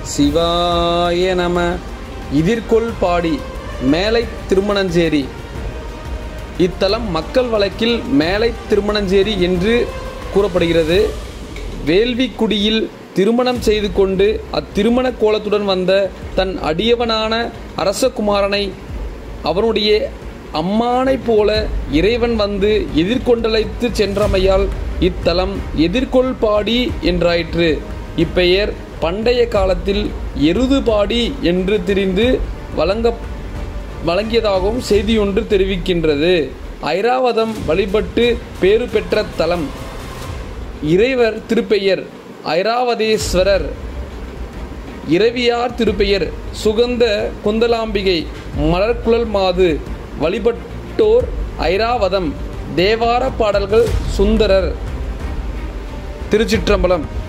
சிவாய நம எதிர்கொள் பாடி மேலை திருமணஞ்சேரி இத்தலம் மக்கள் வழக்கில் மேலை திருமணஞ்சேரி என்று கூறப்படுகிறது வேள்விக்குடியில் திருமணம் செய்து கொண்டு அத்திருமண கோலத்துடன் வந்த தன் அடியவனான அரசகுமாரனை அவனுடைய அம்மானைப் போல இறைவன் வந்து எதிர்கொண்டழைத்து சென்றமையால் இத்தலம் எதிர்கொள் பாடி என்றாயிற்று இப்பெயர் பண்டைய காலத்தில் எருதுபாடி என்று திரிந்து வழங்க வழங்கியதாகவும் செய்தியொன்று தெரிவிக்கின்றது ஐராவதம் வழிபட்டு பேறு பெற்ற தலம் இறைவர் திருப்பெயர் ஐராவதேஸ்வரர் இரவியார் திருப்பெயர் சுகந்த குந்தலாம்பிகை மலர்குழல் மாது வழிபட்டோர் ஐராவதம் தேவார பாடல்கள் சுந்தரர் திருச்சிற்றம்பலம்